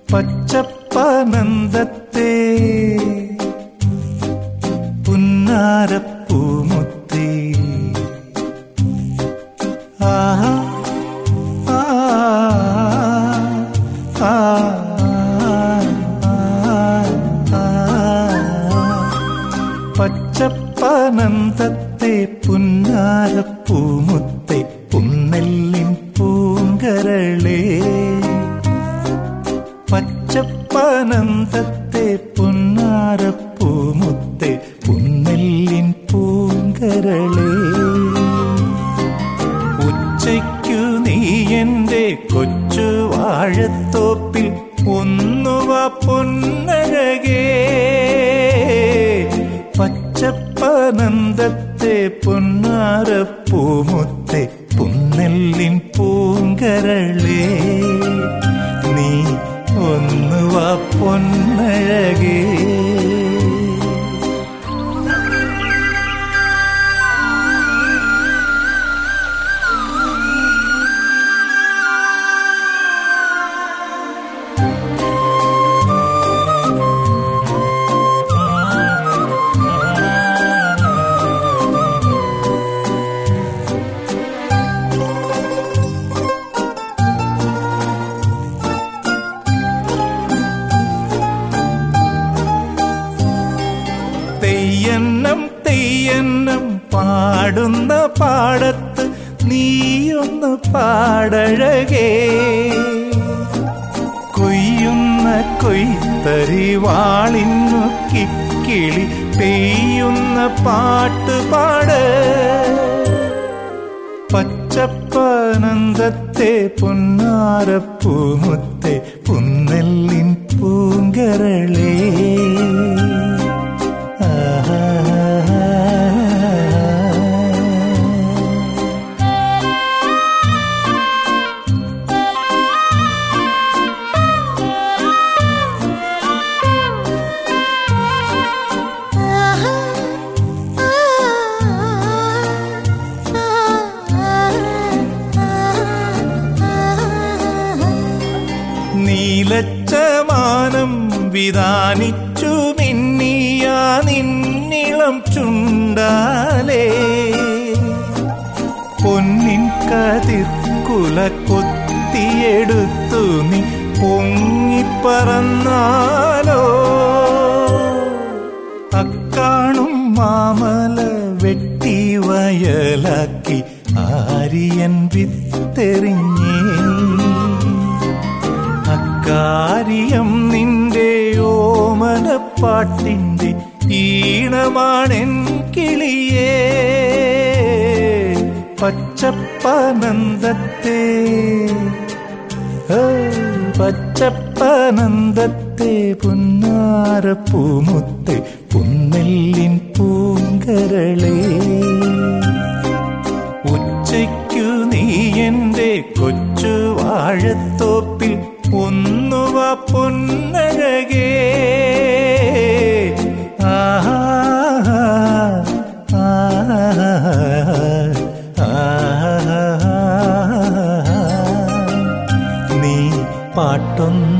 പച്ചപ്പനന്ദത്തെ പുന്നാരപ്പൂമുത്തി ആഹാ ആ ആ ആ പച്ചപ്പനന്ദത്തെ പുന്നാരപ്പൂമുത്തെ പുന്നെല്ലിൻ പൂങ്കരളേ പച്ചപ്പനന്ദത്തെ പുന്നാരപ്പൂമുത്തെ പുന്നെല്ലിൻ പൂങ്കരളേ ഉച്ചയ്ക്കു നീ എന്റെ കൊച്ചു വാഴത്തോപ്പിൽ ഒന്നുവ പൊന്നഴകേ പച്ചപ്പനന്ദത്തെ പൊന്നാരപ്പൂമുത്തെ പുന്നെല്ലിൻ പൂങ്കരളേ നീ ഒന്നുവ പൊന്നഴകേ തെയ്യന്നം തെയ്യന്നം പാടുന്ന പാടത്ത് നീയൊന്ന് പാടഴകേ കൊയ്യുന്ന കൊയ്ത്തരി വാളിന്നു കിക്കിളി പെയ്യുന്ന പാട്ട് പാട് പച്ചപ്പനന്ദത്തെ പൊന്നാരപ്പൂമുത്തെ പുന്നെല്ലിൻ പൂങ്കരളേ നീലച്ചമാനം വിധാനിച്ചു മിന്നിയ നിന്നിളം ചുണ്ടാലേ പൊന്നിൻ കതിർക്കുല കൊത്തിയെടുത്തു നീ പൊങ്ങിപ്പറന്നാലോ അക്കാണും മാമല വെട്ടി വയലാക്കി ആര്യൻ വിത്തെറിഞ്ഞേ അക്കാര്യം നിന്റെ ഓമനപ്പാട്ടിന്റെ ഈണമാണെൻ കിളിയേ പച്ചപ്പനന്ദത്തെ ഏ, പച്ചപ്പനന്ദത്തെ പുന്നാരപ്പൂമുത്തെ പുന്നെല്ലിൻ പൂങ്കരളേ ഉച്ചയ്ക്കു നീ എന്റെ കൊച്ചു വാഴത്തോപ്പിൽ ഒന്നുവ പൊന്നഴകേ ആഹാ ആഹാ ആഹാ നീ പാട്ടൊന്നു